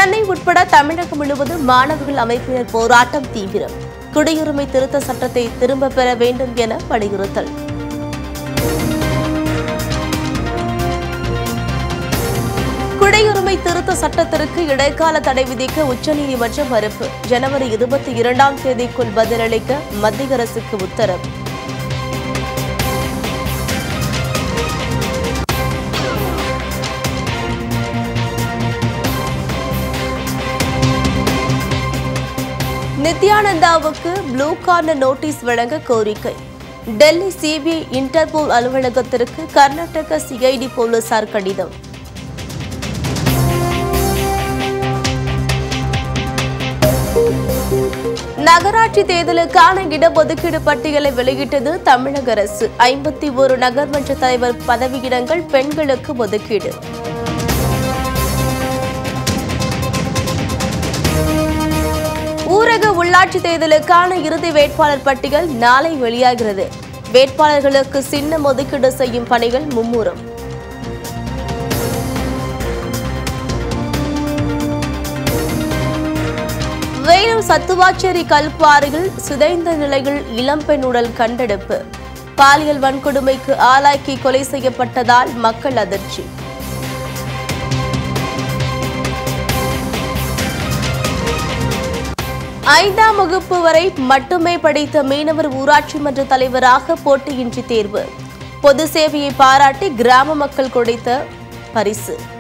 சென்னை உட்பட தமிழகம் முழுவதும் மாணவர்கள் அமைப்பினர் போராட்டம் தீவிரம் குடியுரிமை திருத்த சட்டத்தை திரும்ப பெற வேண்டும் என வலியுறுத்தல் குடியுரிமை திருத்த சட்டத்திற்கு இடைக்கால தடை விதிக்க உச்சநீதிமன்றம் மறுப்பு ஜனவரி இருபத்தி இரண்டாம் தேதிக்குள் பதிலளிக்க மத்திய அரசுக்கு உத்தரவு நித்யானந்தாவுக்கு ப்ளூ கார்னர் நோட்டீஸ் வழங்க கோரிக்கை டெல்லி சிபிஐ இன்டர்போல் அலுவலகத்திற்கு கர்நாடக சிஐடி போலீசார் கடிதம் நகராட்சி தேர்தலுக்கான இடஒதுக்கீடு பட்டியலை வெளியிட்டது தமிழக அரசு ஐம்பத்தி ஒரு நகர்மன்ற தலைவர் பதவியிடங்கள் பெண்களுக்கு ஒதுக்கீடு ஊரக உள்ளாட்சி தேர்தலுக்கான இறுதி வேட்பாளர் பட்டியல் நாளை வெளியாகிறது வேட்பாளர்களுக்கு சின்னம் ஒதுக்கீடு செய்யும் பணிகள் மும்முரம் வேலூர் சத்துவாச்சேரி கல்குவாரியில் சிதைந்த நிலையில் இளம்பெண் உடல் கண்டெடுப்பு பாலியல் வன்கொடுமைக்கு ஆளாக்கி கொலை செய்யப்பட்டதால் மக்கள் அதிர்ச்சி ஐந்தாம் வகுப்பு வரை மட்டுமே படித்த மீனவர் ஊராட்சி மன்ற தலைவராக போட்டியின்றி தேர்வு பொது சேவையை பாராட்டி கிராம மக்கள் கொடுத்த பரிசு